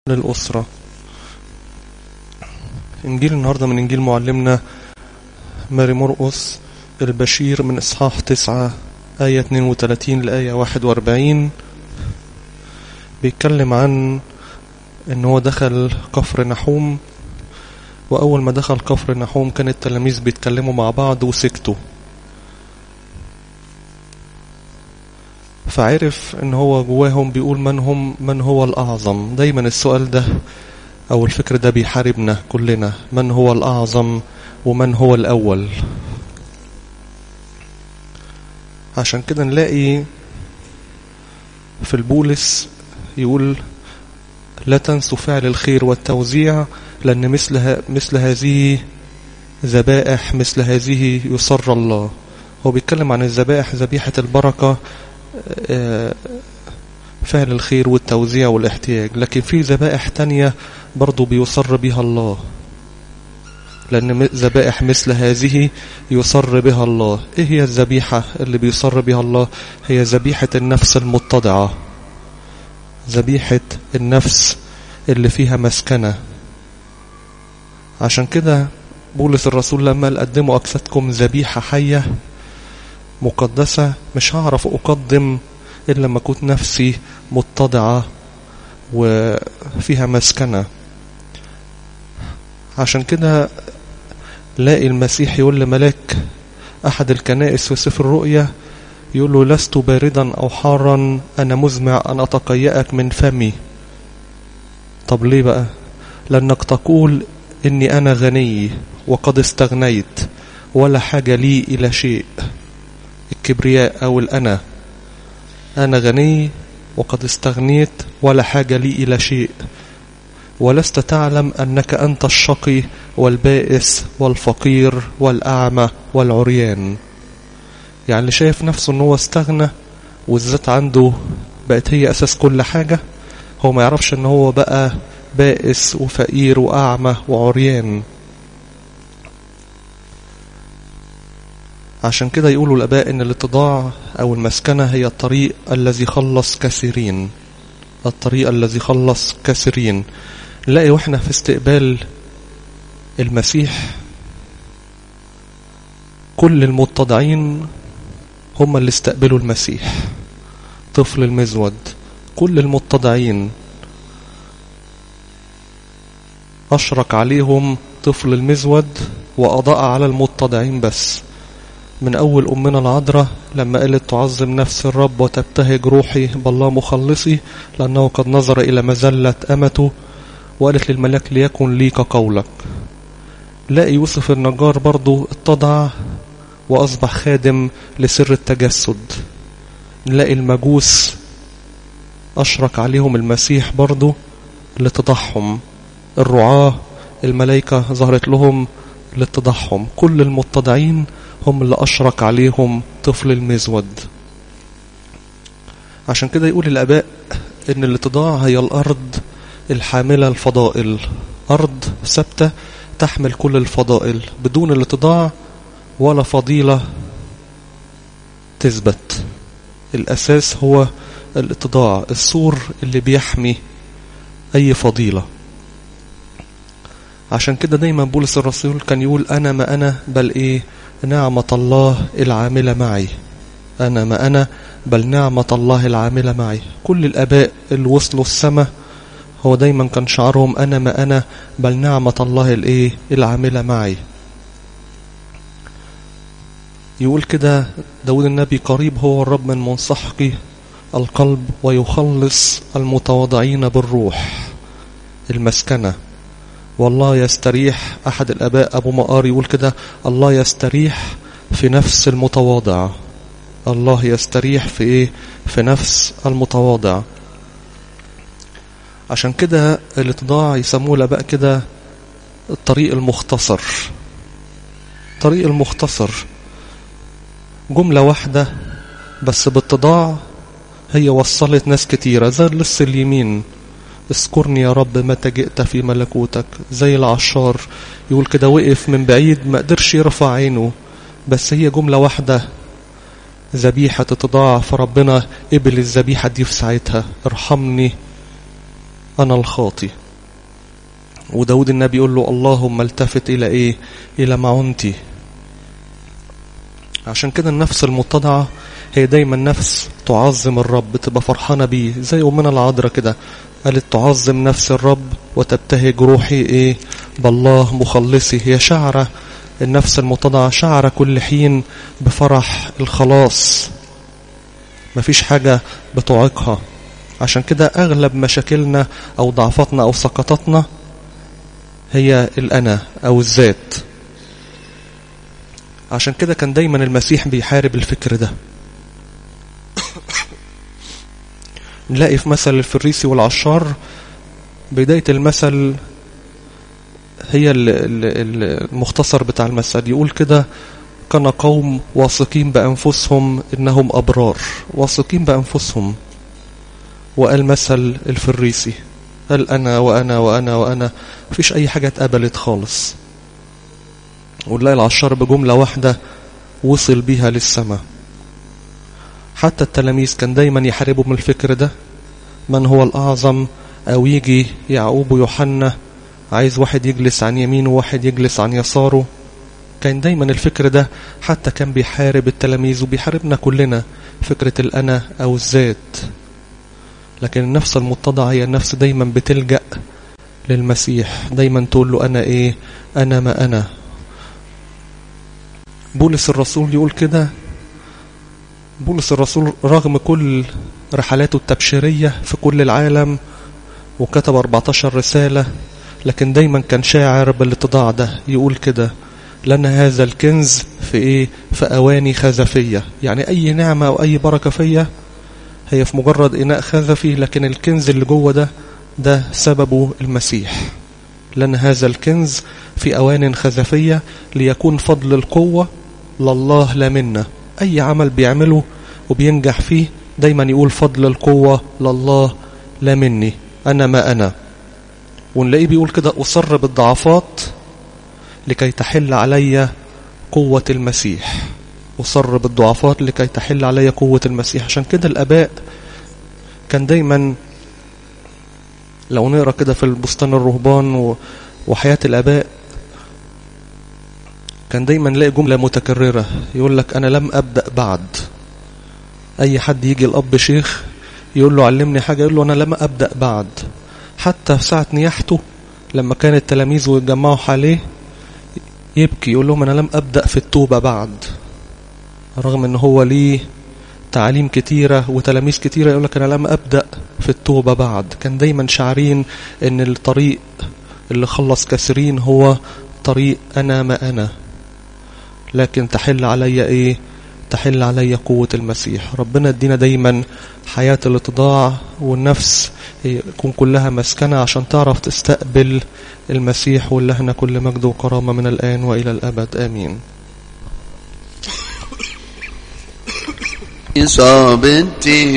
للأسرة إنجيل النهاردة من إنجيل معلمنا ماري مرقس البشير من إصحاح تسعة آية 32 لآية 41 بيتكلم عن إن هو دخل كفر نحوم وأول ما دخل كفر نحوم كان التلاميذ بيتكلموا مع بعض وسكتوا فعرف ان هو جواهم بيقول من هم من هو الأعظم دايما السؤال ده أو الفكر ده بيحاربنا كلنا من هو الأعظم ومن هو الأول عشان كده نلاقي في البولس يقول لا تنسوا فعل الخير والتوزيع لأن مثل, مثل هذه ذبائح مثل هذه يسر الله هو بيتكلم عن الذبائح ذبيحة البركة فعل الخير والتوزيع والاحتياج لكن في ذبائح تانية برضو بيصر بها الله لأن ذبائح مثل هذه يصر بها الله إيه هي الذبيحة اللي بيصر بها الله هي ذبيحة النفس المتضعة ذبيحة النفس اللي فيها مسكنة عشان كده بولس الرسول لما قال قدموا أجسادكم ذبيحة حية مقدسة مش هعرف أقدم إلا لما كنت نفسي متضعة وفيها مسكنة عشان كده لاقي المسيح يقول لملاك أحد الكنائس في سفر الرؤيا يقول له لست باردا أو حارا أنا مزمع أن أتقيأك من فمي طب ليه بقى لأنك تقول إني أنا غني وقد استغنيت ولا حاجة لي إلى شيء الكبرياء أو الأنا أنا غني وقد استغنيت ولا حاجة لي إلى شيء ولست تعلم أنك أنت الشقي والبائس والفقير والأعمى والعريان يعني اللي شايف نفسه أنه استغنى والذات عنده بقت هي أساس كل حاجة هو ما يعرفش أنه هو بقى بائس وفقير وأعمى وعريان عشان كده يقولوا الأباء إن الاتضاع أو المسكنة هي الطريق الذي خلص كثيرين الطريق الذي خلص كثيرين نلاقي واحنا في استقبال المسيح كل المتضعين هم اللي استقبلوا المسيح طفل المزود كل المتضعين أشرك عليهم طفل المزود وأضاء على المتضعين بس من أول أمنا العذراء لما قالت تعظم نفس الرب وتبتهج روحي بالله مخلصي لأنه قد نظر إلى مزلة أمته وقالت للملاك ليكن لي كقولك لاقي يوسف النجار برضو اتضع وأصبح خادم لسر التجسد نلاقي المجوس أشرك عليهم المسيح برضو لاتضاعهم الرعاة الملائكة ظهرت لهم لاتضاعهم كل المتضعين هم اللي أشرك عليهم طفل المزود عشان كده يقول الأباء إن الاتضاع هي الأرض الحاملة الفضائل أرض ثابتة تحمل كل الفضائل بدون الاتضاع ولا فضيلة تثبت الأساس هو الاتضاع السور اللي بيحمي أي فضيلة عشان كده دايما بولس الرسول كان يقول أنا ما أنا بل إيه نعمة الله العاملة معي أنا ما أنا بل نعمة الله العاملة معي كل الأباء اللي وصلوا السماء هو دايما كان شعارهم أنا ما أنا بل نعمة الله الإيه العاملة معي يقول كده داود النبي قريب هو الرب من منسحقي القلب ويخلص المتواضعين بالروح المسكنة والله يستريح أحد الأباء أبو مقار يقول كده الله يستريح في نفس المتواضع الله يستريح في إيه في نفس المتواضع عشان كده الاتضاع يسموه الأباء كده الطريق المختصر الطريق المختصر جملة واحدة بس باتضاع هي وصلت ناس كتيرة زي اللص اليمين اذكرني يا رب متى جئت في ملكوتك زي العشار يقول كده وقف من بعيد ما قدرش يرفع عينه بس هي جملة واحدة ذبيحة تتضاعف فربنا قبل الذبيحة دي في ساعتها ارحمني أنا الخاطي وداود النبي يقول له اللهم التفت إلى إيه إلى معونتي عشان كده النفس المتضعة هي دايما نفس تعظم الرب تبقى فرحانة بيه زي أمنا العذراء كده قالت تعظم نفس الرب وتبتهج روحي إيه بالله مخلصي هي شعرة النفس المتضعة شعرة كل حين بفرح الخلاص مفيش حاجة بتعيقها عشان كده أغلب مشاكلنا أو ضعفاتنا أو سقطاتنا هي الأنا أو الذات عشان كده كان دايما المسيح بيحارب الفكر ده نلاقي في مثل الفريسي والعشار بداية المثل هي المختصر بتاع المثل يقول كده كان قوم واثقين بأنفسهم إنهم أبرار واثقين بأنفسهم وقال مثل الفريسي قال أنا وأنا وأنا وأنا مفيش أي حاجة اتقبلت خالص ونلاقي العشار بجملة واحدة وصل بيها للسماء حتى التلاميذ كان دايما يحاربوا من الفكر ده من هو الأعظم أو يجي يعقوب ويوحنا عايز واحد يجلس عن يمينه وواحد يجلس عن يساره كان دايما الفكر ده حتى كان بيحارب التلاميذ وبيحاربنا كلنا فكرة الأنا أو الذات لكن النفس المتضعة هي النفس دايما بتلجأ للمسيح دايما تقول له أنا إيه أنا ما أنا بولس الرسول يقول كده بولس الرسول رغم كل رحلاته التبشيرية في كل العالم وكتب 14 رسالة لكن دايما كان شاعر بالاتضاع ده يقول كده لنا هذا الكنز في ايه في اواني خزفية يعني اي نعمة او اي بركة فيا هي في مجرد اناء خزفي لكن الكنز اللي جوه ده ده سببه المسيح لنا هذا الكنز في اوان خزفية ليكون فضل القوة لله لا منا اي عمل بيعمله وبينجح فيه دايما يقول فضل القوة لله لا مني انا ما انا ونلاقيه بيقول كده أصر بالضعفات لكي تحل علي قوة المسيح أصر بالضعفات لكي تحل علي قوة المسيح عشان كده الآباء كان دايما لو نقرأ كده في البستان الرهبان وحياة الآباء كان دايما نلاقي جملة متكررة يقول لك أنا لم أبدأ بعد أي حد يجي الأب شيخ يقول له علمني حاجة يقول له أنا لم أبدأ بعد حتى في ساعة نياحته لما كان التلاميذ يتجمعوا حواليه يبكي يقول لهم أنا لم أبدأ في التوبة بعد رغم أن هو ليه تعاليم كتيرة وتلاميذ كتيرة يقول لك أنا لم أبدأ في التوبة بعد كان دايما شعرين أن الطريق اللي خلص كثيرين هو طريق أنا ما أنا لكن تحل علي إيه تحل علي قوة المسيح ربنا ادينا دايما حياة الاتضاع والنفس يكون كلها مسكنة عشان تعرف تستقبل المسيح ولهنا كل مجد وكرامة من الآن وإلى الأبد آمين إصابتي